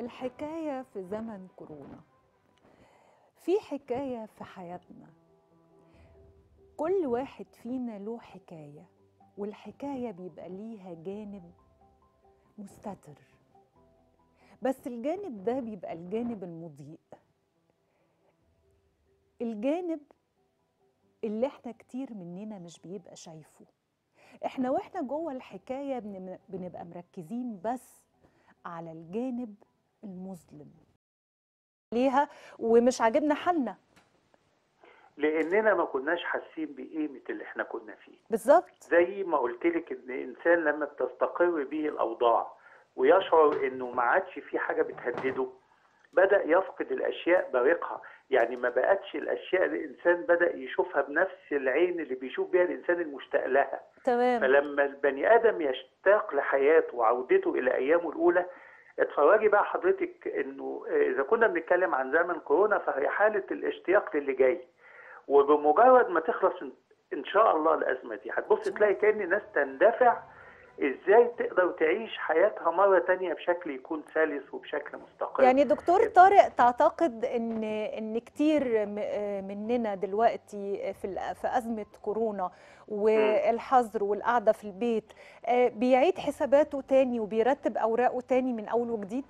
الحكاية في زمن كورونا في حكاية في حياتنا كل واحد فينا له حكاية والحكاية بيبقى ليها جانب مستتر بس الجانب ده بيبقى الجانب المضيء الجانب اللي احنا كتير مننا مش بيبقى شايفه احنا واحنا جوه الحكاية بن- بنبقى مركزين بس على الجانب المظلم ليها ومش عاجبنا حالنا لاننا ما كناش حاسين بقيمه اللي احنا كنا فيه بالظبط زي ما قلت لك ان الانسان لما بتستقر به الاوضاع ويشعر انه ما عادش في حاجه بتهدده بدا يفقد الاشياء بريقها يعني ما بقتش الاشياء الانسان بدا يشوفها بنفس العين اللي بيشوف بيها الانسان المشتاق لها تمام فلما البني ادم يشتاق لحياته وعودته الى ايامه الاولى اتفرجي بقى حضرتك انه اذا كنا بنتكلم عن زمن كورونا فهي حاله الاشتياق للي جاي وبمجرد ما تخلص ان- ان شاء الله الازمه دي هتبص تلاقي كان الناس تندفع ازاي تقدر تعيش حياتها مره تانية بشكل يكون سلس وبشكل مستقر يعني دكتور طارق تعتقد ان ان كتير م- آه مننا دلوقتي في ال- في ازمه كورونا والحظر والقعده في البيت آه، بيعيد حساباته تاني وبيرتب اوراقه تاني من اول وجديد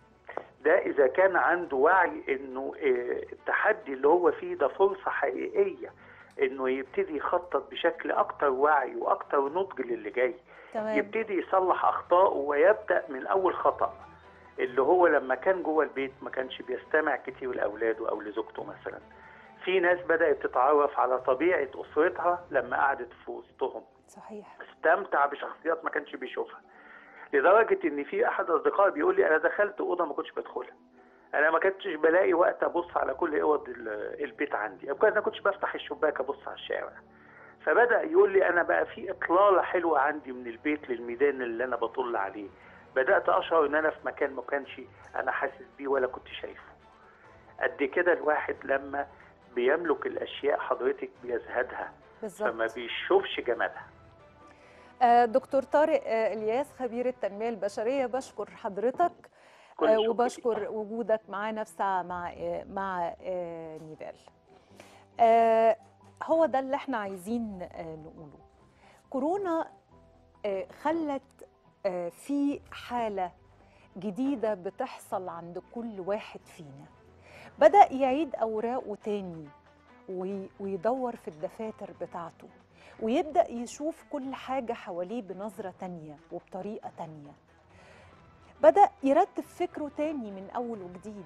ده اذا كان عنده وعي انه آه، التحدي اللي هو فيه ده فرصه حقيقيه انه يبتدي يخطط بشكل اكتر وعي واكتر نضج للي جاي تمام يبتدي يصلح اخطائه ويبدا من اول خطا اللي هو لما كان جوه البيت ما كانش بيستمع كتير لاولاده او لزوجته مثلا في ناس بدات تتعرف على طبيعه اسرتها لما قعدت في وسطهم صحيح استمتع بشخصيات ما كانش بيشوفها لدرجه ان في احد اصدقائي بيقول لي انا دخلت اوضه ما كنتش بدخلها انا ما كنتش بلاقي وقت ابص على كل اوض ال- البيت عندي او انا كنتش بفتح الشباك ابص على الشارع فبدا يقول لي انا بقى في اطلاله حلوه عندي من البيت للميدان اللي انا بطل عليه بدات اشعر ان انا في مكان ما كانش انا حاسس بيه ولا كنت شايفه قد كده الواحد لما بيملك الاشياء حضرتك بيزهدها فما بالظبط بيشوفش جمالها آه، دكتور طارق آه، الياس خبير التنميه البشريه بشكر حضرتك كل آه، الشكر وبشكر ليك. وجودك معانا في ساعه مع آه، مع آه، نيفال آه، هو ده اللي احنا عايزين آه، نقوله كورونا آه، خلت آه، في حاله جديده بتحصل عند كل واحد فينا بدا يعيد اوراقه تاني وي- ويدور في الدفاتر بتاعته ويبدا يشوف كل حاجه حواليه بنظره تانيه وبطريقه تانيه بدأ يرتب فكره تاني من أول وجديد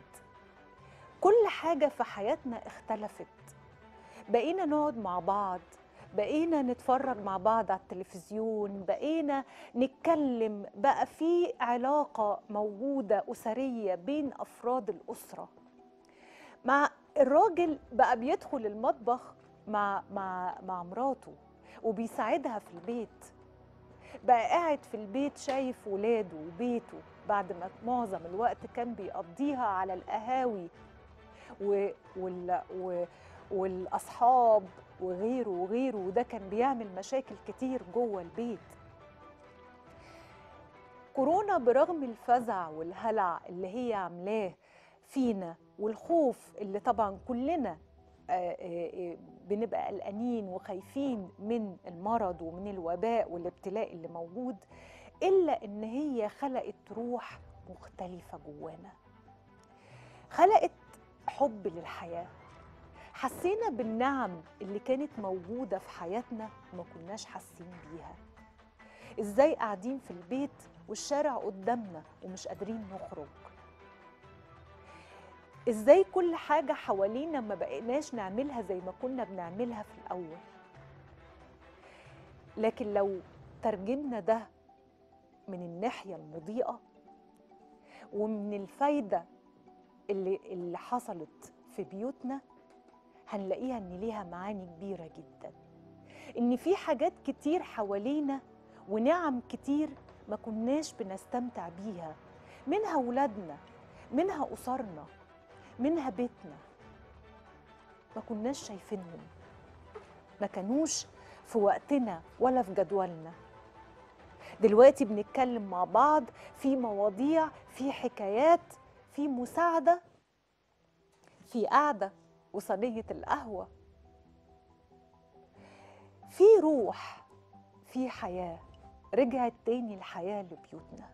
كل حاجة في حياتنا اختلفت بقينا نقعد مع بعض بقينا نتفرج مع بعض على التلفزيون بقينا نتكلم بقى في علاقة موجودة أسرية بين أفراد الأسرة مع الراجل بقى بيدخل المطبخ مع مع مع مراته وبيساعدها في البيت بقى قاعد في البيت شايف ولاده وبيته بعد ما معظم الوقت كان بيقضيها على القهاوي و... وال... و... والأصحاب وغيره وغيره وده كان بيعمل مشاكل كتير جوه البيت كورونا برغم الفزع والهلع اللي هي عاملاه فينا والخوف اللي طبعا كلنا آه، آه، آه، بنبقى قلقانين وخايفين من المرض ومن الوباء والابتلاء اللي موجود إلا إن هي خلقت روح مختلفة جوانا خلقت حب للحياة حسينا بالنعم اللي كانت موجودة في حياتنا وما كناش حاسين بيها ازاي قاعدين في البيت والشارع قدامنا ومش قادرين نخرج ازاي كل حاجة حوالينا ما بقيناش نعملها زي ما كنا بنعملها في الأول لكن لو ترجمنا ده من الناحية المضيئة ومن الفايدة اللي, اللي حصلت في بيوتنا هنلاقيها ان ليها معاني كبيرة جدا ان في حاجات كتير حوالينا ونعم كتير ما كناش بنستمتع بيها منها ولادنا منها أسرنا منها بيتنا ما كناش شايفينهم ما كانوش في وقتنا ولا في جدولنا دلوقتي بنتكلم مع بعض في مواضيع في حكايات في مساعده في قعده وصينيه القهوه في روح في حياه رجعت تاني الحياه لبيوتنا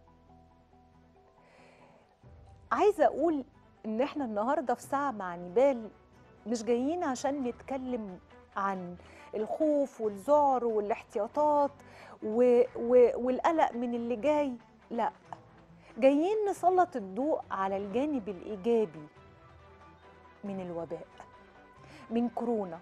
عايزه اقول ان احنا النهارده في ساعه مع نبال مش جايين عشان نتكلم عن الخوف والذعر والاحتياطات و... و... والقلق من اللي جاي لا جايين نسلط الضوء على الجانب الايجابي من الوباء من كورونا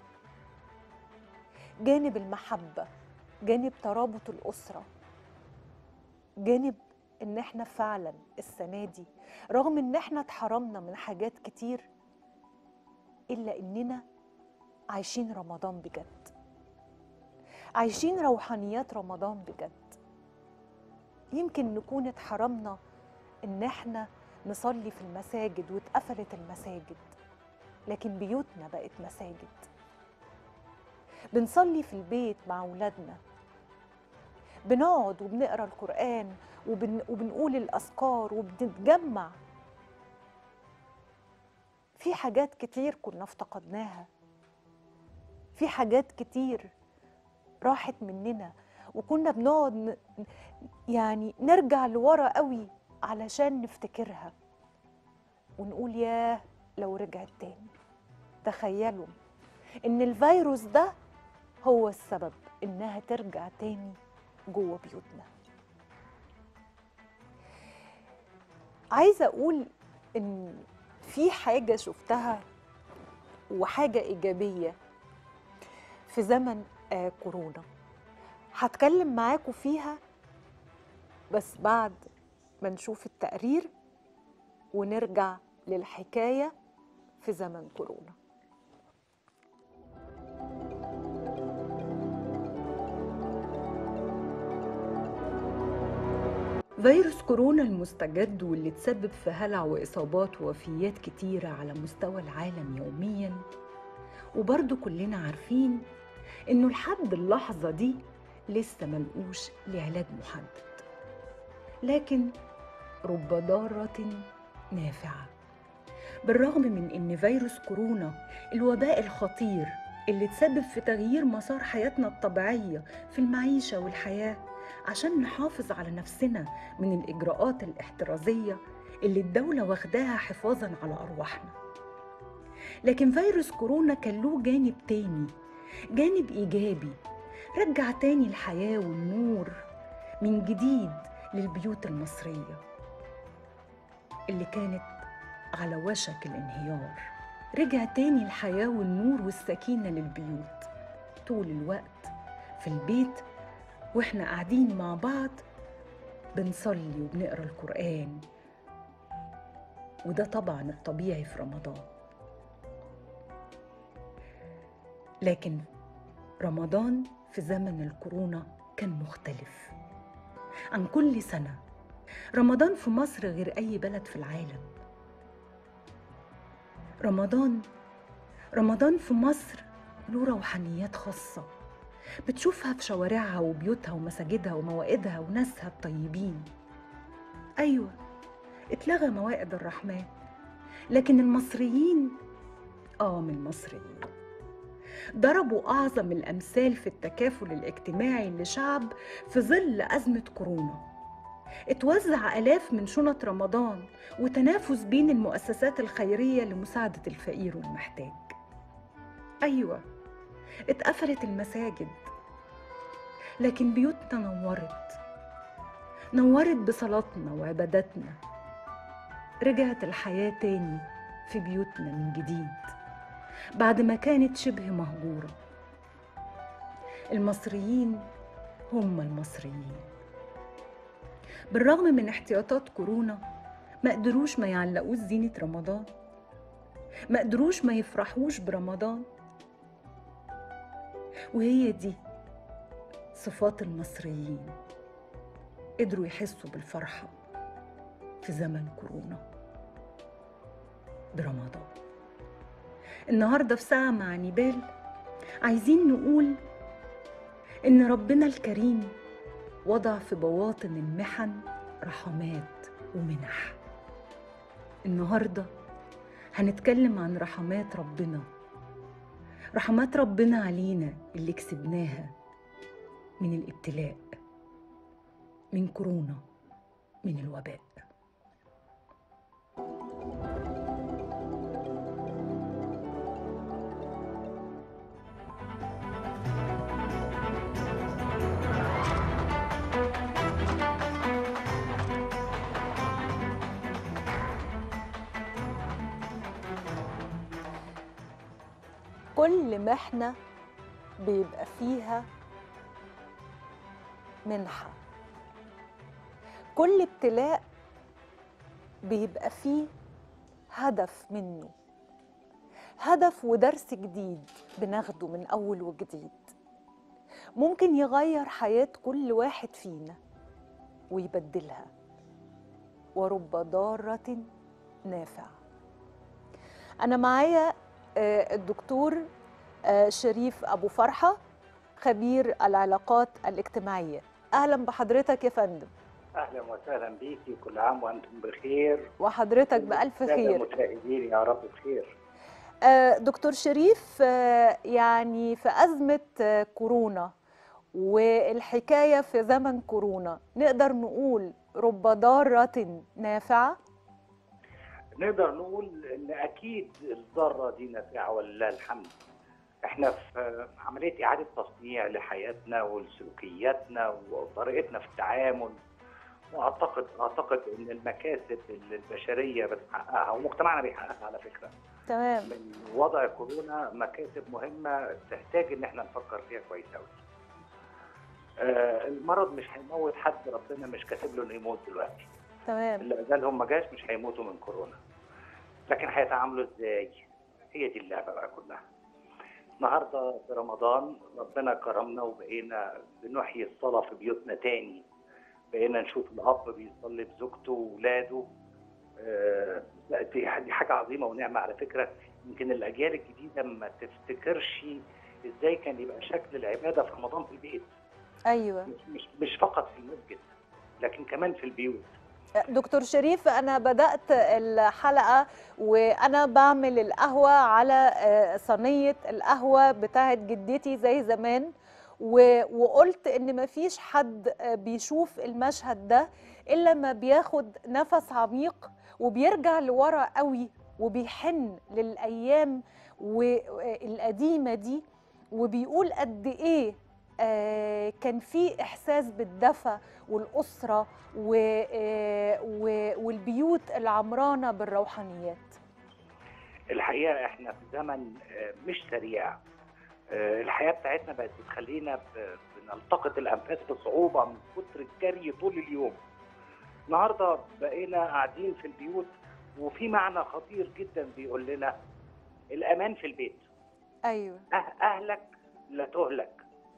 جانب المحبه جانب ترابط الاسره جانب ان احنا فعلا السنه دي رغم ان احنا اتحرمنا من حاجات كتير الا اننا عايشين رمضان بجد عايشين روحانيات رمضان بجد يمكن نكون اتحرمنا ان احنا نصلي في المساجد واتقفلت المساجد لكن بيوتنا بقت مساجد بنصلي في البيت مع اولادنا بنقعد وبنقرا القران وبن وبنقول الاذكار وبنتجمع في حاجات كتير كنا افتقدناها في حاجات كتير راحت مننا وكنا بنقعد ن- يعني نرجع لورا قوي علشان نفتكرها ونقول ياه لو رجعت تاني تخيلوا ان الفيروس ده هو السبب انها ترجع تاني جوه بيوتنا عايزه اقول ان في حاجه شفتها وحاجه ايجابيه في زمن آه كورونا هتكلم معاكم فيها بس بعد ما نشوف التقرير ونرجع للحكايه في زمن كورونا فيروس كورونا المستجد واللي تسبب في هلع وإصابات ووفيات كتيرة على مستوى العالم يوميا وبرضه كلنا عارفين إنه لحد اللحظة دي لسه ملقوش لعلاج محدد لكن رب ضارة نافعة بالرغم من إن فيروس كورونا الوباء الخطير اللي تسبب في تغيير مسار حياتنا الطبيعية في المعيشة والحياة عشان نحافظ على نفسنا من الإجراءات الاحترازية اللي الدولة واخداها حفاظا على أرواحنا لكن فيروس كورونا كان له جانب تاني جانب إيجابي رجع تاني الحياة والنور من جديد للبيوت المصرية اللي كانت على وشك الانهيار رجع تاني الحياة والنور والسكينة للبيوت طول الوقت في البيت واحنا قاعدين مع بعض بنصلي وبنقرا القرآن وده طبعا الطبيعي في رمضان لكن رمضان في زمن الكورونا كان مختلف عن كل سنة رمضان في مصر غير أي بلد في العالم رمضان رمضان في مصر له روحانيات خاصة بتشوفها في شوارعها وبيوتها ومساجدها وموائدها وناسها الطيبين أيوة اتلغى موائد الرحمن لكن المصريين آه من المصريين ضربوا أعظم الأمثال في التكافل الاجتماعي لشعب في ظل أزمة كورونا اتوزع آلاف من شنط رمضان وتنافس بين المؤسسات الخيرية لمساعدة الفقير والمحتاج أيوة اتقفلت المساجد لكن بيوتنا نورت نورت بصلاتنا وعباداتنا رجعت الحياة تاني في بيوتنا من جديد بعد ما كانت شبه مهجورة المصريين هم المصريين بالرغم من احتياطات كورونا ما قدروش ما يعلقوش زينة رمضان ما قدروش ما يفرحوش برمضان وهي دي صفات المصريين قدروا يحسوا بالفرحة في زمن كورونا برمضان النهارده في ساعة مع نبال عايزين نقول إن ربنا الكريم وضع في بواطن المحن رحمات ومنح النهارده هنتكلم عن رحمات ربنا رحمات ربنا علينا اللي كسبناها من الابتلاء من كورونا من الوباء كل محنة بيبقى فيها منحة كل ابتلاء بيبقى فيه هدف منه هدف ودرس جديد بناخده من أول وجديد ممكن يغير حياة كل واحد فينا ويبدلها ورب ضارة نافعة أنا معايا آه، الدكتور آه، شريف أبو فرحة خبير العلاقات الاجتماعية أهلا بحضرتك يا فندم اهلا وسهلا بيكي كل عام وانتم بخير وحضرتك بألف السادة خير المشاهدين يا رب بخير آه، دكتور شريف آه، يعني في أزمة آه، كورونا والحكاية في زمن كورونا نقدر نقول رب ضارة نافعة نقدر نقول ان اكيد الذره دي نافعه ولله الحمد احنا في عمليه اعاده تصنيع لحياتنا ولسلوكياتنا وطريقتنا في التعامل واعتقد اعتقد ان المكاسب اللي البشريه بتحققها ومجتمعنا بيحققها على فكره تمام من وضع كورونا مكاسب مهمه تحتاج ان احنا نفكر فيها كويس قوي. آه المرض مش هيموت حد ربنا مش كاتب له انه يموت دلوقتي. تمام اللي اجالهم ما جاش مش هيموتوا من كورونا. لكن هيتعاملوا ازاي؟ هي دي اللعبه بقى كلها. النهارده في رمضان ربنا كرمنا وبقينا بنحيي الصلاه في بيوتنا تاني. بقينا نشوف الاب بيصلي بزوجته واولاده آه، لا دي دي حاجه عظيمه ونعمه على فكره يمكن الاجيال الجديده ما تفتكرش ازاي كان يبقى شكل العباده في رمضان في البيت أيوة مش مش, مش فقط في المسجد لكن كمان في البيوت دكتور شريف أنا بدأت الحلقة وأنا بعمل القهوة على آه، صينية القهوة بتاعت جدتي زي زمان و- وقلت إن مفيش حد آه، بيشوف المشهد ده إلا ما بياخد نفس عميق وبيرجع لورا قوي وبيحن للأيام والقديمة دي وبيقول قد إيه آه، كان في إحساس بالدفى والأسرة و- آه، و- والبيوت العمرانة بالروحانيات الحقيقه احنا في زمن آه، مش سريع آه، الحياه بتاعتنا بقت بتخلينا ب- بنلتقط الانفاس بصعوبه من كتر الجري طول اليوم النهارده بقينا قاعدين في البيوت وفي معنى خطير جدا بيقول لنا الامان في البيت أيوة أه- اهلك لا تهلك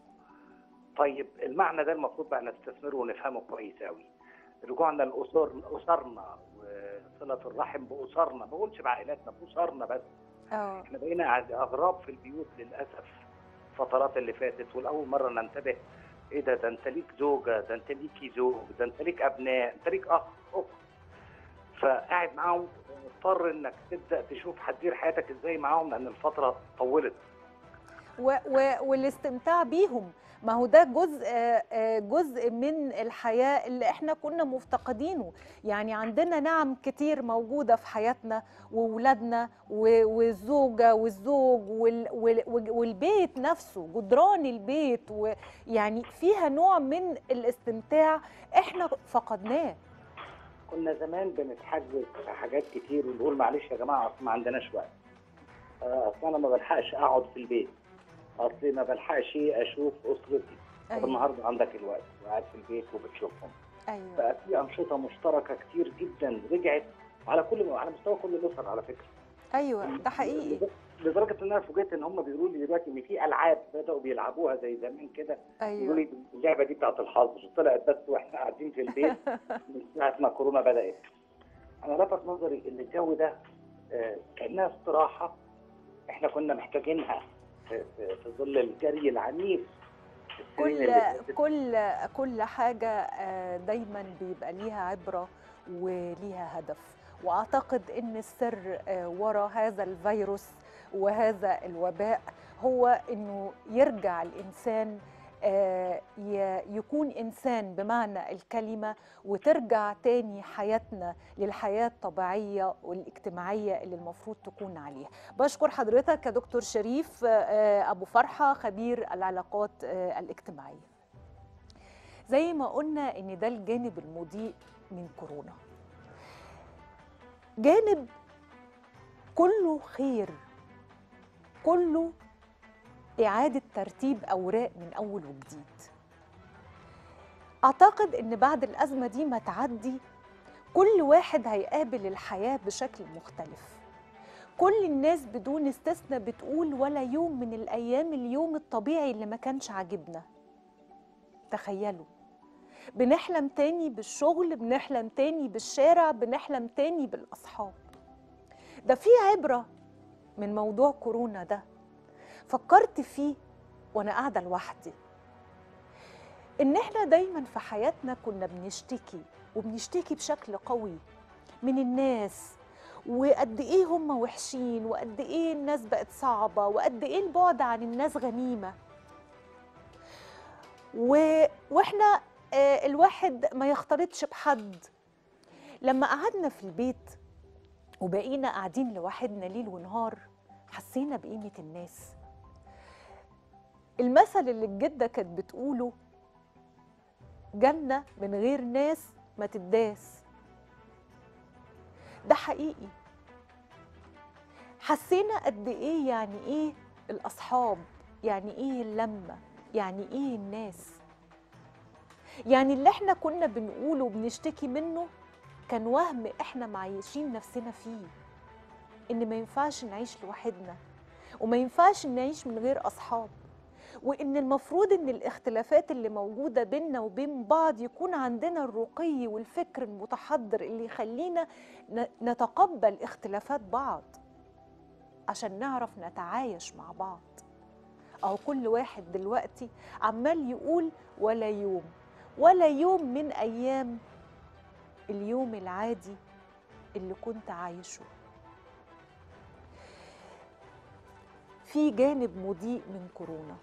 طيب المعنى ده المفروض بقى نستثمره ونفهمه كويس قوي رجوعنا لأسر لأسرنا وصلة الرحم بأسرنا ما بقولش بعائلاتنا بأسرنا بس اه احنا بقينا قاعد- أغراب في البيوت للأسف الفترات اللي فاتت والأول مرة ننتبه ايه ده ده انت ليك زوجة ده انت ليكي زوج ده انت ليك أبناء انت ليك أخ أخت فقاعد معاهم مضطر انك تبدأ تشوف هتدير حياتك ازاي معاهم لأن الفترة طولت و و والاستمتاع بيهم ما هو ده جزء آه، آه، جزء من الحياة اللي احنا كنا مفتقدينه يعني عندنا نعم كتير موجودة في حياتنا وولادنا و- والزوجة والزوج وال- وال- والبيت نفسه جدران البيت ويعني فيها نوع من الاستمتاع احنا فقدناه كنا زمان بنتحجج في حاجات كتير ونقول معلش يا جماعه اصل ما عندناش وقت آه، اصل انا ما بلحقش اقعد في البيت اصل ما بلحقش اشوف اسرتي طب أيوة. النهارده عندك الوقت وقاعد في البيت وبتشوفهم ايوه بقى في انشطه مشتركه كتير جدا رجعت على كل على مستوى كل الاسر على فكره ايوه ده حقيقي لدرجه ان انا فوجئت ان هم بيقولوا لي دلوقتي ان في العاب بداوا بيلعبوها زي زمان كده يقولوا ايوه لي اللعبه دي بتاعت الحظر طلعت بس واحنا قاعدين في البيت من ساعه ما كورونا بدات انا لفت نظري ان الجو ده آه، كانها استراحه احنا كنا محتاجينها في, في, في ظل الجري العنيف السنين كل اللي فاتت. كل كل حاجة آه، دايما بيبقى ليها عبرة وليها هدف واعتقد ان السر آه، وراء هذا الفيروس وهذا الوباء هو انه يرجع الانسان آه، ي- يكون انسان بمعنى الكلمه وترجع تاني حياتنا للحياه الطبيعيه والاجتماعيه اللي المفروض تكون عليها. بشكر حضرتك يا دكتور شريف آه، ابو فرحه خبير العلاقات آه، الاجتماعيه. زي ما قلنا ان ده الجانب المضيء من كورونا. جانب كله خير كله إعادة ترتيب أوراق من أول وجديد أعتقد إن بعد الأزمة دي ما تعدي كل واحد هيقابل الحياة بشكل مختلف كل الناس بدون استثناء بتقول ولا يوم من الأيام اليوم الطبيعي اللي ما كانش عاجبنا تخيلوا بنحلم تاني بالشغل بنحلم تاني بالشارع بنحلم تاني بالأصحاب ده في عبرة من موضوع كورونا ده فكرت فيه وانا قاعده لوحدي ان احنا دايما في حياتنا كنا بنشتكي وبنشتكي بشكل قوي من الناس وقد ايه هم وحشين وقد ايه الناس بقت صعبه وقد ايه البعد عن الناس غنيمه و... واحنا آه، الواحد ما يختلطش بحد لما قعدنا في البيت وبقينا قاعدين لوحدنا ليل ونهار حسينا بقيمه الناس المثل اللي الجدة كانت بتقوله جنة من غير ناس ما تداس ده حقيقي حسينا قد ايه يعني ايه الاصحاب يعني ايه اللمة يعني ايه الناس يعني اللي احنا كنا بنقوله وبنشتكي منه كان وهم احنا معيشين نفسنا فيه ان ما ينفعش نعيش لوحدنا وما ينفعش نعيش من غير اصحاب وان المفروض ان الاختلافات اللي موجوده بيننا وبين بعض يكون عندنا الرقي والفكر المتحضر اللي يخلينا ن- نتقبل اختلافات بعض عشان نعرف نتعايش مع بعض او كل واحد دلوقتي عمال يقول ولا يوم ولا يوم من ايام اليوم العادي اللي كنت عايشه في جانب مضيء من كورونا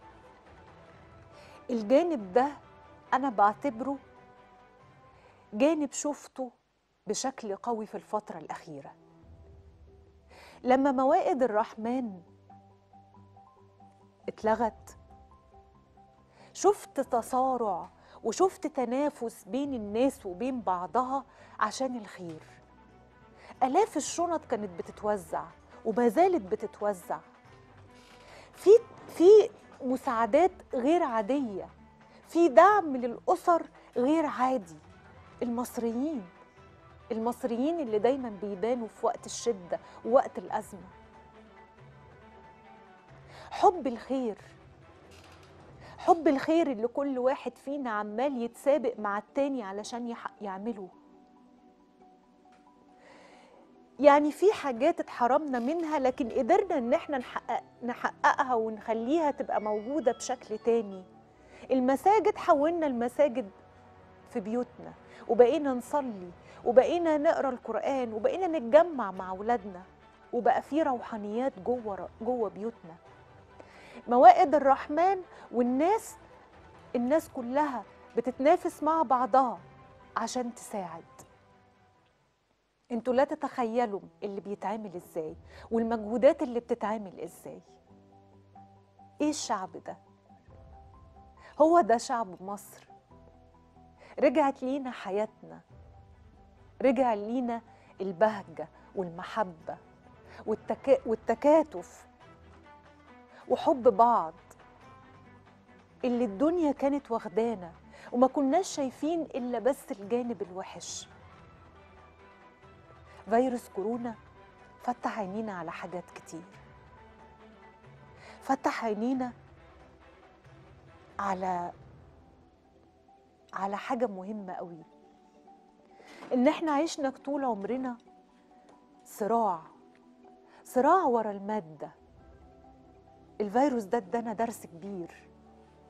الجانب ده انا بعتبره جانب شفته بشكل قوي في الفتره الاخيره لما موائد الرحمن اتلغت شفت تصارع وشفت تنافس بين الناس وبين بعضها عشان الخير آلاف الشنط كانت بتتوزع وما زالت بتتوزع في في مساعدات غير عادية في دعم للأسر غير عادي المصريين المصريين اللي دايما بيبانوا في وقت الشدة ووقت الأزمة حب الخير حب الخير اللي كل واحد فينا عمال يتسابق مع التاني علشان يح- يعمله يعني في حاجات اتحرمنا منها لكن قدرنا ان احنا نحقق نحققها ونخليها تبقى موجودة بشكل تاني المساجد حولنا المساجد في بيوتنا وبقينا نصلي وبقينا نقرا القرآن وبقينا نتجمع مع أولادنا وبقى في روحانيات جوه جوه بيوتنا موائد الرحمن والناس الناس كلها بتتنافس مع بعضها عشان تساعد انتوا لا تتخيلوا اللي بيتعمل ازاي والمجهودات اللي بتتعمل ازاي ايه الشعب ده هو ده شعب مصر رجعت لينا حياتنا رجع لينا البهجة والمحبة والتكا... والتكاتف وحب بعض اللي الدنيا كانت واخدانا وما كناش شايفين إلا بس الجانب الوحش فيروس كورونا فتح عينينا على حاجات كتير فتح عينينا على على حاجة مهمة قوي إن إحنا عشنا طول عمرنا صراع صراع ورا المادة الفيروس ده ادانا درس كبير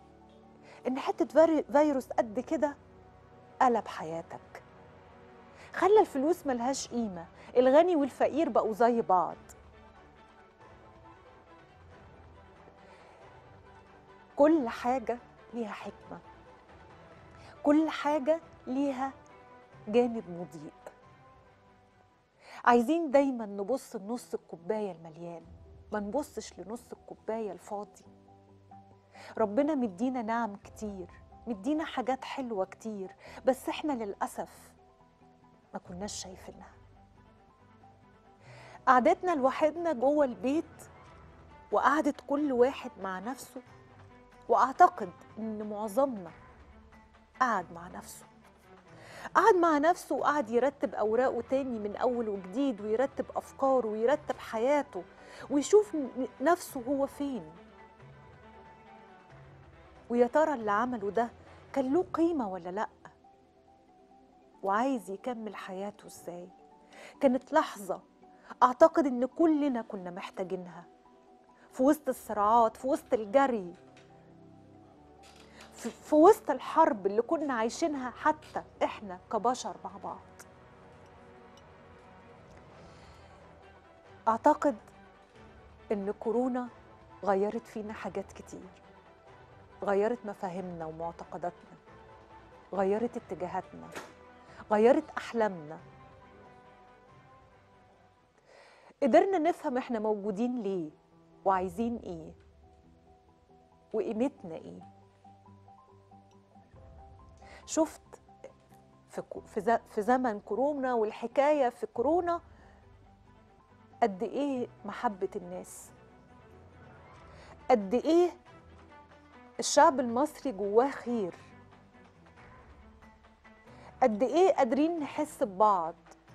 إن حتة فير- فيروس قد كده قلب حياتك خلى الفلوس ملهاش قيمة الغني والفقير بقوا زي بعض كل حاجة ليها حكمة كل حاجة ليها جانب مضيء عايزين دايما نبص لنص الكوباية المليان ما نبصش لنص الكوباية الفاضي ربنا مدينا نعم كتير مدينا حاجات حلوة كتير بس احنا للأسف ما كناش شايفينها قعدتنا لوحدنا جوه البيت وقعدت كل واحد مع نفسه واعتقد ان معظمنا قعد مع نفسه قعد مع نفسه وقعد يرتب اوراقه تاني من اول وجديد ويرتب افكاره ويرتب حياته ويشوف ن- نفسه هو فين ويا ترى اللي عمله ده كان له قيمه ولا لا وعايز يكمل حياته ازاي كانت لحظه اعتقد ان كلنا كنا محتاجينها في وسط الصراعات في وسط الجري في في وسط الحرب اللي كنا عايشينها حتى احنا كبشر مع بعض اعتقد ان كورونا غيرت فينا حاجات كتير غيرت مفاهيمنا ومعتقداتنا غيرت اتجاهاتنا غيرت احلامنا قدرنا نفهم احنا موجودين ليه وعايزين ايه وقيمتنا ايه شفت في كو- في ز- في زمن كورونا والحكايه في كورونا قد ايه محبه الناس قد ايه الشعب المصري جواه خير قد ايه قادرين نحس ببعض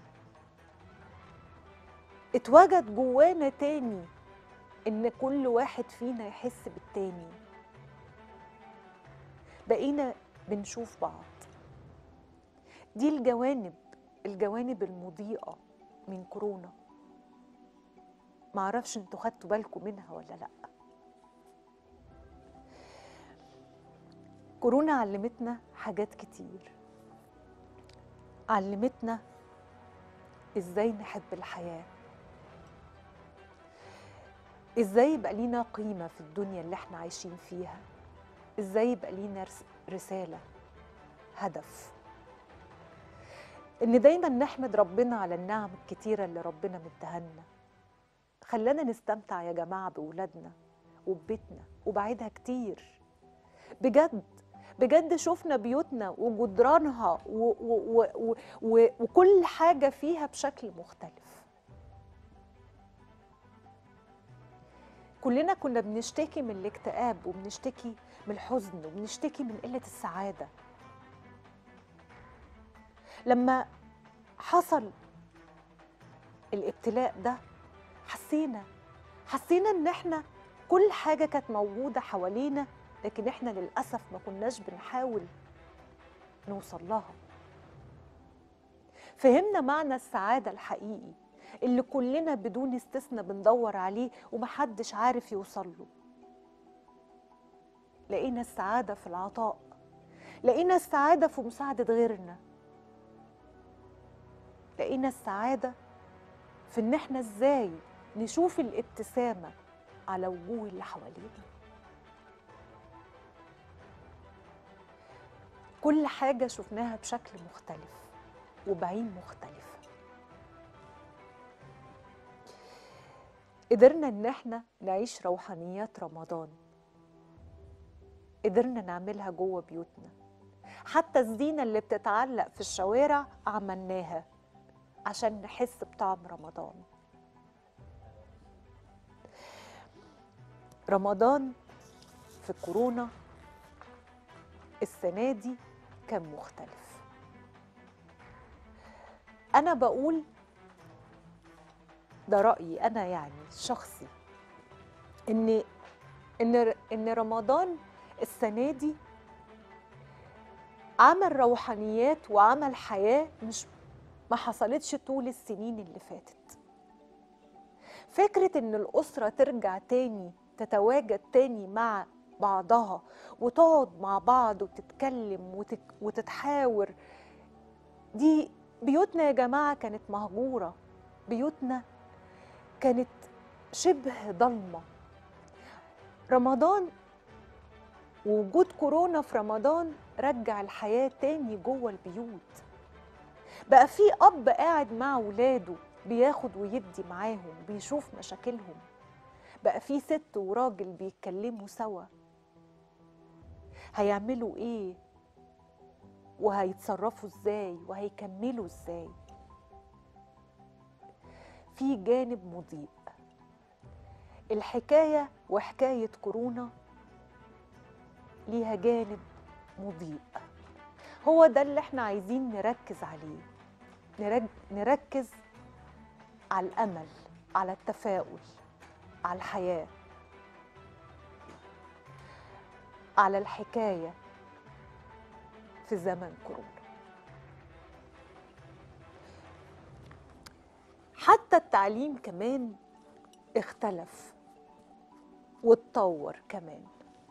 اتوجد جوانا تاني ان كل واحد فينا يحس بالتاني بقينا بنشوف بعض دي الجوانب الجوانب المضيئة من كورونا معرفش انتوا خدتوا بالكم منها ولا لا كورونا علمتنا حاجات كتير علمتنا ازاي نحب الحياه ازاي يبقى لينا قيمه في الدنيا اللي احنا عايشين فيها ازاي يبقى لينا رس- رساله هدف ان دايما نحمد ربنا على النعم الكتيره اللي ربنا مديهالنا خلانا نستمتع يا جماعه باولادنا وببيتنا وبعيدها كتير بجد بجد شفنا بيوتنا وجدرانها و و و و و وكل حاجه فيها بشكل مختلف كلنا كنا بنشتكي من الاكتئاب وبنشتكي من الحزن وبنشتكي من قله السعاده لما حصل الابتلاء ده حسينا حسينا ان احنا كل حاجه كانت موجوده حوالينا لكن احنا للاسف ما كناش بنحاول نوصل لها فهمنا معنى السعاده الحقيقي اللي كلنا بدون استثناء بندور عليه ومحدش عارف يوصل له لقينا السعاده في العطاء لقينا السعاده في مساعده غيرنا لقينا السعاده في ان احنا ازاي نشوف الابتسامه على وجوه اللي حوالينا كل حاجة شفناها بشكل مختلف وبعين مختلفة قدرنا ان احنا نعيش روحانيات رمضان قدرنا نعملها جوه بيوتنا حتى الزينة اللي بتتعلق في الشوارع عملناها عشان نحس بطعم رمضان رمضان في كورونا السنة دي كان مختلف أنا بقول ده رأيي أنا يعني شخصي إن إن إن رمضان السنة دي عمل روحانيات وعمل حياة مش ما حصلتش طول السنين اللي فاتت فكرة إن الأسرة ترجع تاني تتواجد تاني مع بعضها وتقعد مع بعض وتتكلم وتك وتتحاور دي بيوتنا يا جماعة كانت مهجورة بيوتنا كانت شبه ضلمة رمضان ووجود كورونا في رمضان رجع الحياة تاني جوه البيوت بقى في أب قاعد مع ولاده بياخد ويدي معاهم بيشوف مشاكلهم بقى في ست وراجل بيتكلموا سوا هيعملوا ايه وهيتصرفوا ازاي وهيكملوا ازاي في جانب مضيء الحكايه وحكايه كورونا ليها جانب مضيء هو ده اللي احنا عايزين نركز عليه نرج... نركز على الامل على التفاؤل على الحياه على الحكايه في زمن كورونا حتى التعليم كمان اختلف واتطور كمان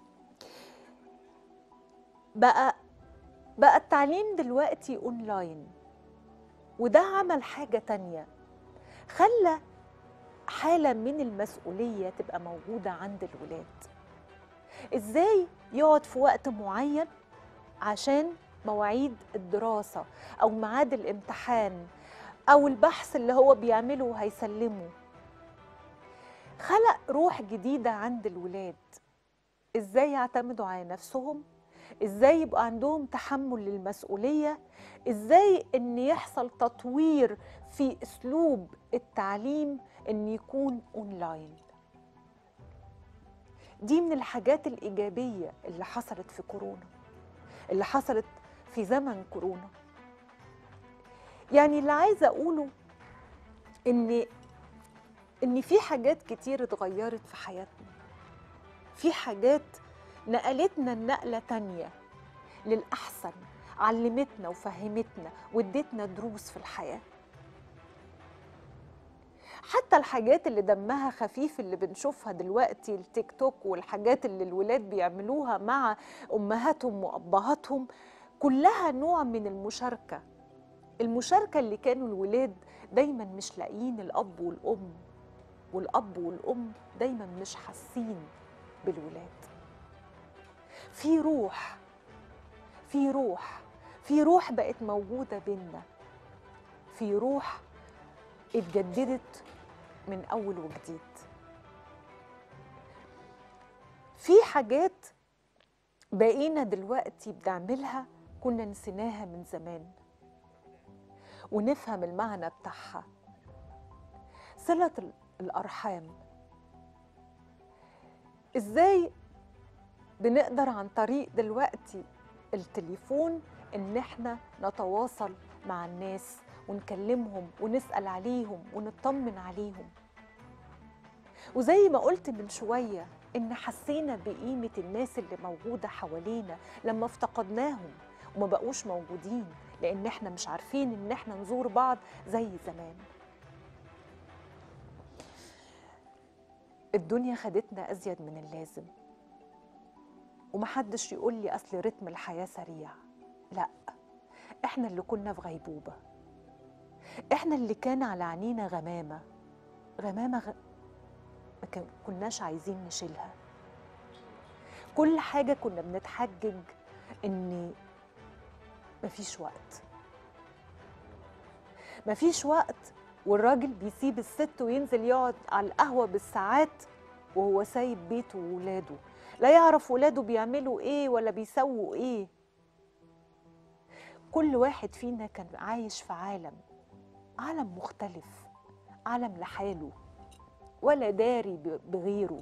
بقى بقى التعليم دلوقتي اونلاين وده عمل حاجة تانية خلى حالة من المسؤولية تبقى موجودة عند الولاد ازاي يقعد في وقت معين عشان مواعيد الدراسة أو ميعاد الامتحان أو البحث اللي هو بيعمله وهيسلمه خلق روح جديدة عند الولاد إزاي يعتمدوا على نفسهم إزاي يبقى عندهم تحمل للمسؤولية إزاي إن يحصل تطوير في أسلوب التعليم إن يكون أونلاين دي من الحاجات الإيجابية اللي حصلت في كورونا اللي حصلت في زمن كورونا يعني اللي عايزه اقوله ان ان في حاجات كتير اتغيرت في حياتنا في حاجات نقلتنا النقله تانية للاحسن علمتنا وفهمتنا وادتنا دروس في الحياه حتى الحاجات اللي دمها خفيف اللي بنشوفها دلوقتي التيك توك والحاجات اللي الولاد بيعملوها مع امهاتهم وابهاتهم كلها نوع من المشاركه المشاركه اللي كانوا الولاد دايما مش لاقيين الاب والام والاب والام دايما مش حاسين بالولاد في روح في روح في روح بقت موجوده بينا في روح اتجددت من اول وجديد في حاجات بقينا دلوقتي بنعملها كنا نسيناها من زمان ونفهم المعنى بتاعها صلة ال- الأرحام إزاي بنقدر عن طريق دلوقتي التليفون إن إحنا نتواصل مع الناس ونكلمهم ونسأل عليهم ونطمن عليهم وزي ما قلت من شوية إن حسينا بقيمة الناس اللي موجودة حوالينا لما افتقدناهم وما بقوش موجودين لأن إحنا مش عارفين إن إحنا نزور بعض زي زمان الدنيا خدتنا أزيد من اللازم ومحدش يقول لي أصل رتم الحياة سريع لا إحنا اللي كنا في غيبوبة إحنا اللي كان على عينينا غمامة غمامة غ... ما كان- كناش عايزين نشيلها كل حاجة كنا بنتحجج إن مفيش وقت مفيش وقت والراجل بيسيب الست وينزل يقعد على القهوة بالساعات وهو سايب بيته وولاده لا يعرف ولاده بيعملوا ايه ولا بيسووا ايه كل واحد فينا كان عايش في عالم عالم مختلف عالم لحاله ولا داري ب- بغيره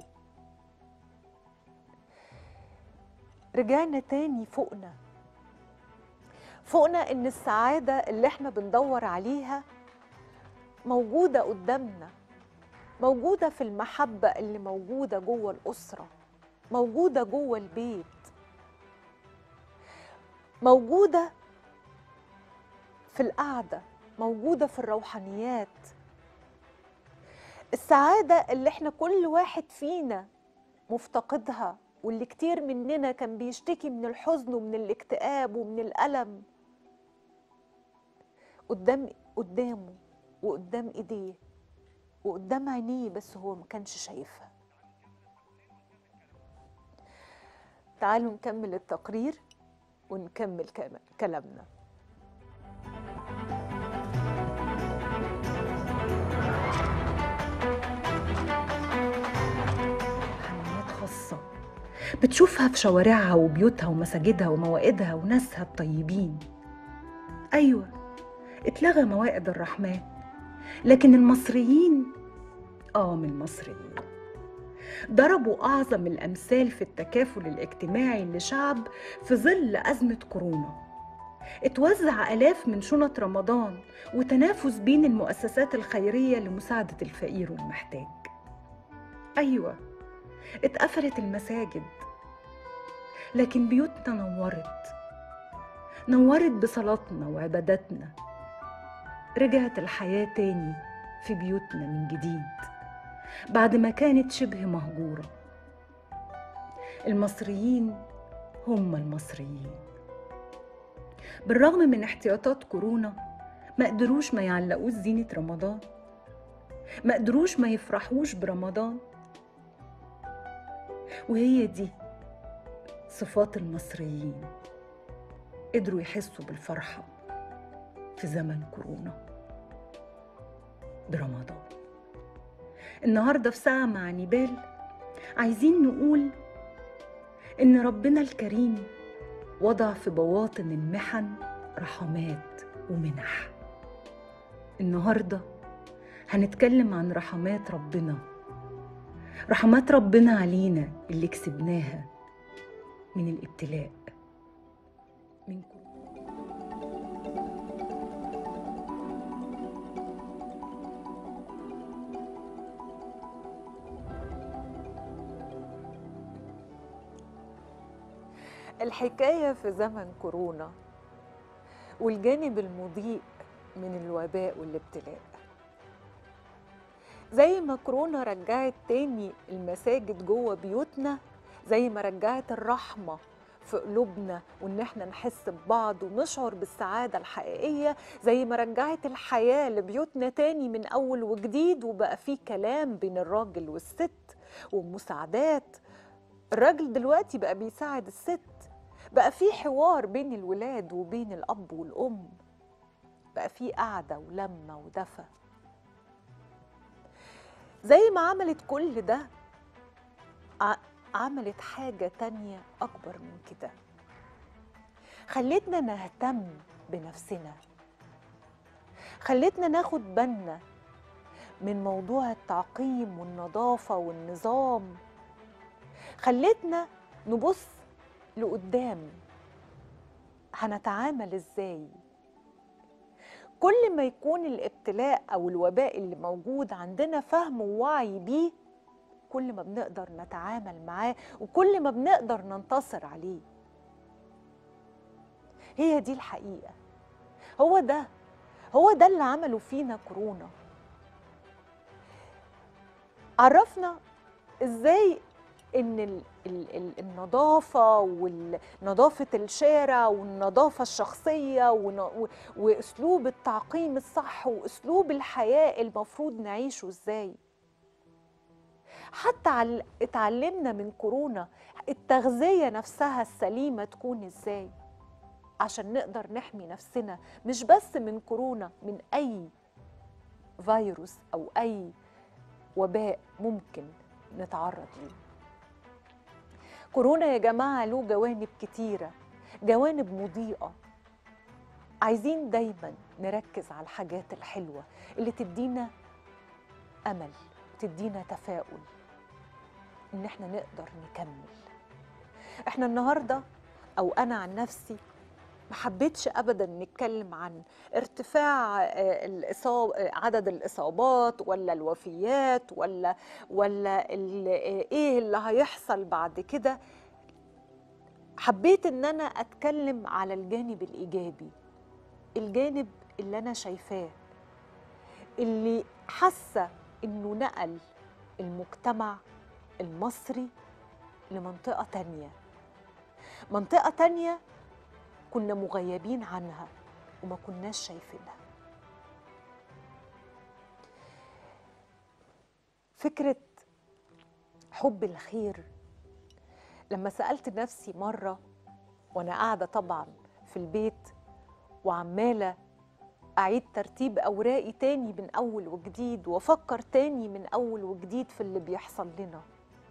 رجعنا تاني فوقنا فوقنا ان السعاده اللي احنا بندور عليها موجوده قدامنا موجوده في المحبه اللي موجوده جوه الاسره موجوده جوه البيت موجوده في القعده موجوده في الروحانيات السعاده اللي احنا كل واحد فينا مفتقدها واللي كتير مننا كان بيشتكي من الحزن ومن الاكتئاب ومن الالم قدام قدامه وقدام ايديه وقدام عينيه بس هو ما كانش شايفها تعالوا نكمل التقرير ونكمل كلام- كلامنا حمامات خاصة بتشوفها في شوارعها وبيوتها ومساجدها وموائدها وناسها الطيبين أيوة اتلغى موائد الرحمن لكن المصريين آه من المصريين ضربوا أعظم الأمثال في التكافل الاجتماعي لشعب في ظل أزمة كورونا اتوزع آلاف من شنط رمضان وتنافس بين المؤسسات الخيرية لمساعدة الفقير والمحتاج أيوة اتقفلت المساجد لكن بيوتنا نورت نورت بصلاتنا وعباداتنا رجعت الحياة تاني في بيوتنا من جديد بعد ما كانت شبه مهجورة المصريين هم المصريين بالرغم من احتياطات كورونا ما قدروش ما يعلقوش زينة رمضان ما قدروش ما يفرحوش برمضان وهي دي صفات المصريين قدروا يحسوا بالفرحة في زمن كورونا برمضان النهاردة في ساعة مع نيبال عايزين نقول إن ربنا الكريم وضع في بواطن المحن رحمات ومنح النهارده هنتكلم عن رحمات ربنا رحمات ربنا علينا اللي كسبناها من الابتلاء من كورونا الحكاية في زمن كورونا والجانب المضيء من الوباء والابتلاء زي ما كورونا رجعت تاني المساجد جوه بيوتنا زي ما رجعت الرحمة في قلوبنا وان احنا نحس ببعض ونشعر بالسعادة الحقيقية زي ما رجعت الحياة لبيوتنا تاني من اول وجديد وبقى في كلام بين الراجل والست ومساعدات الراجل دلوقتي بقى بيساعد الست بقى في حوار بين الولاد وبين الأب والأم بقى في قعدة ولمة ودفى زي ما عملت كل ده ع- عملت حاجة تانية أكبر من كده خلتنا نهتم بنفسنا خلتنا ناخد بالنا من موضوع التعقيم والنظافة والنظام خلتنا نبص لقدام هنتعامل ازاي كل ما يكون الابتلاء او الوباء اللي موجود عندنا فهم ووعي بيه كل ما بنقدر نتعامل معاه وكل ما بنقدر ننتصر عليه هي دي الحقيقه هو ده هو ده اللي عمله فينا كورونا عرفنا ازاي ان ال ال ال النظافه ونظافه الشارع والنظافه الشخصيه ون- و- واسلوب التعقيم الصح واسلوب الحياه المفروض نعيشه ازاي حتى عل- اتعلمنا من كورونا التغذيه نفسها السليمه تكون ازاي عشان نقدر نحمي نفسنا مش بس من كورونا من اي فيروس او اي وباء ممكن نتعرض ليه كورونا يا جماعة له جوانب كتيرة جوانب مضيئة عايزين دايما نركز على الحاجات الحلوة اللي تدينا أمل تدينا تفاؤل إن احنا نقدر نكمل احنا النهاردة أو أنا عن نفسي ما حبيتش ابدا نتكلم عن ارتفاع آه، الإصاب آه، عدد الاصابات ولا الوفيات ولا ولا ال- آه، ايه اللي هيحصل بعد كده حبيت ان انا اتكلم على الجانب الايجابي الجانب اللي انا شايفاه اللي حاسه انه نقل المجتمع المصري لمنطقه تانيه منطقه تانيه كنا مغيبين عنها وما كناش شايفينها فكرة حب الخير لما سألت نفسي مرة وأنا قاعدة طبعا في البيت وعمالة أعيد ترتيب أوراقي تاني من أول وجديد وأفكر تاني من أول وجديد في اللي بيحصل لنا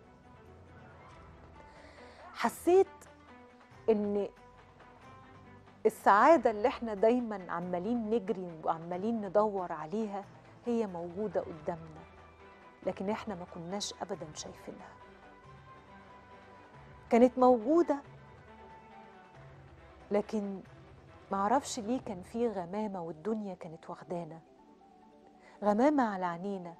حسيت إن السعادة اللي احنا دايما عمالين نجري وعمالين ندور عليها هي موجودة قدامنا لكن احنا ما كناش أبدا شايفينها كانت موجودة لكن معرفش ليه كان في غمامة والدنيا كانت واخدانا غمامة على عينينا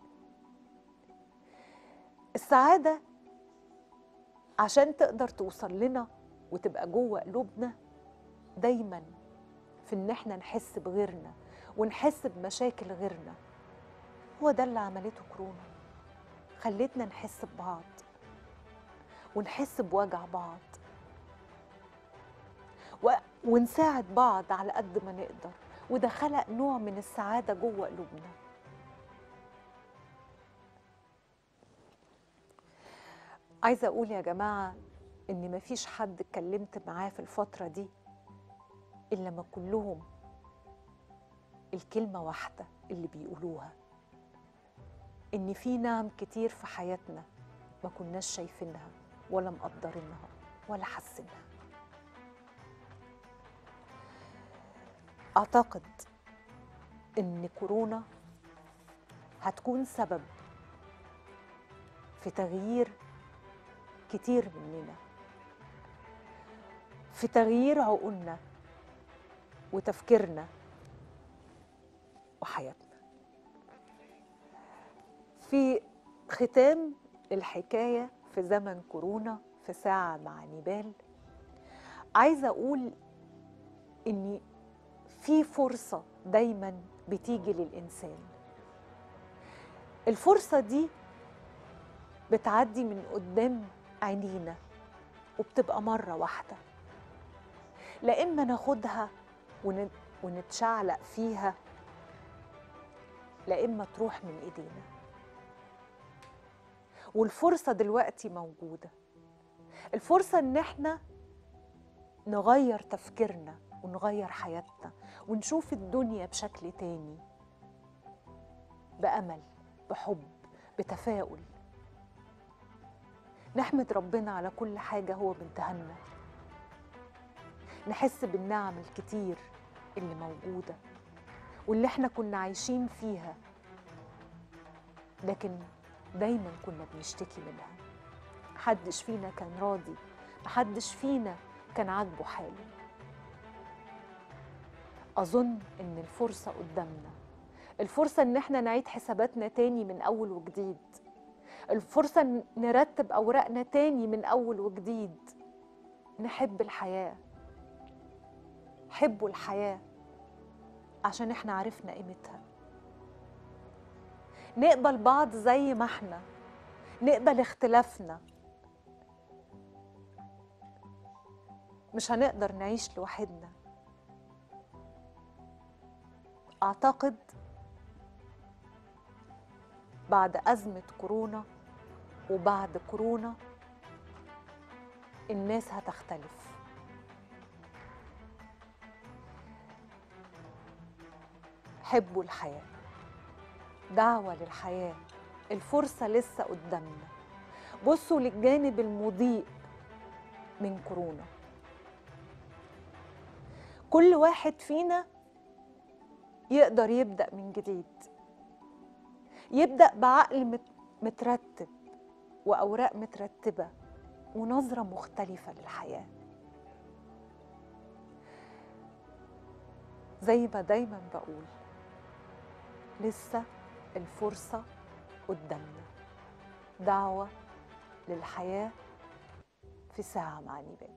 السعادة عشان تقدر توصل لنا وتبقى جوه قلوبنا دايما في ان احنا نحس بغيرنا ونحس بمشاكل غيرنا هو ده اللي عملته كورونا خلتنا نحس ببعض ونحس بوجع بعض و... ونساعد بعض على قد ما نقدر وده خلق نوع من السعادة جوه قلوبنا عايزة أقول يا جماعة إن مفيش حد اتكلمت معاه في الفترة دي إلا ما كلهم الكلمة واحدة اللي بيقولوها إن في نعم كتير في حياتنا ما كناش شايفينها ولا مقدرينها ولا حاسينها أعتقد إن كورونا هتكون سبب في تغيير كتير مننا في تغيير عقولنا وتفكيرنا وحياتنا في ختام الحكاية في زمن كورونا في ساعة مع نيبال عايزة أقول إن في فرصة دايما بتيجي للإنسان الفرصة دي بتعدي من قدام عينينا وبتبقى مرة واحدة لا إما ناخدها ون- ونتشعلق فيها لا إما تروح من إيدينا والفرصة دلوقتي موجودة الفرصة إن إحنا نغير تفكيرنا ونغير حياتنا ونشوف الدنيا بشكل تاني بأمل بحب بتفاؤل نحمد ربنا على كل حاجة هو بيديها لنا نحس بالنعم الكتير اللي موجودة واللي احنا كنا عايشين فيها لكن دايما كنا بنشتكي منها محدش فينا كان راضي محدش فينا كان عاجبه حاله أظن إن الفرصة قدامنا الفرصة إن احنا نعيد حساباتنا تاني من أول وجديد الفرصة إن نرتب أوراقنا تاني من أول وجديد نحب الحياة حبوا الحياة عشان احنا عرفنا قيمتها نقبل بعض زي ما احنا نقبل اختلافنا مش هنقدر نعيش لوحدنا اعتقد بعد ازمه كورونا وبعد كورونا الناس هتختلف حبوا الحياه دعوه للحياه الفرصه لسه قدامنا بصوا للجانب المضيء من كورونا كل واحد فينا يقدر يبدا من جديد يبدا بعقل مت- مترتب واوراق مترتبه ونظره مختلفه للحياه زي ما دايما بقول لسه الفرصه قدامنا دعوه للحياه في ساعه مع نيبال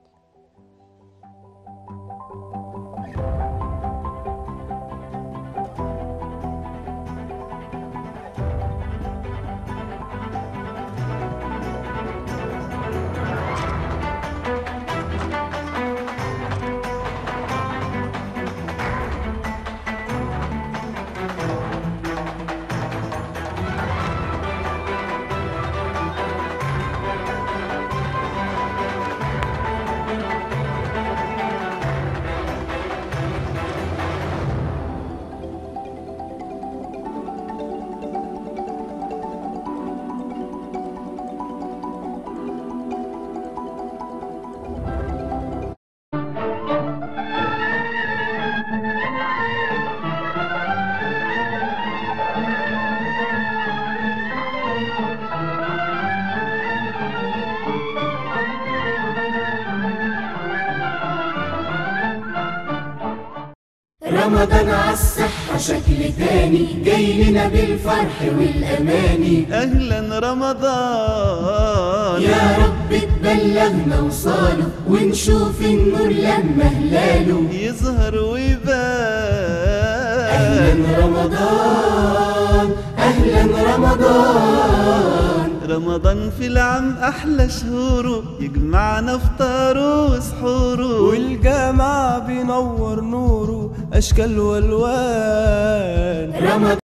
رمضان عالصحة شكل تاني جاي لنا بالفرح والأماني أهلا رمضان يا رب تبلغنا وصاله ونشوف النور لما هلاله يظهر ويبان أهلا رمضان أهلا رمضان رمضان في العام أحلى شهوره يجمعنا فطاره وسحوره والجامع بينور نوره أشكال والوان رمضان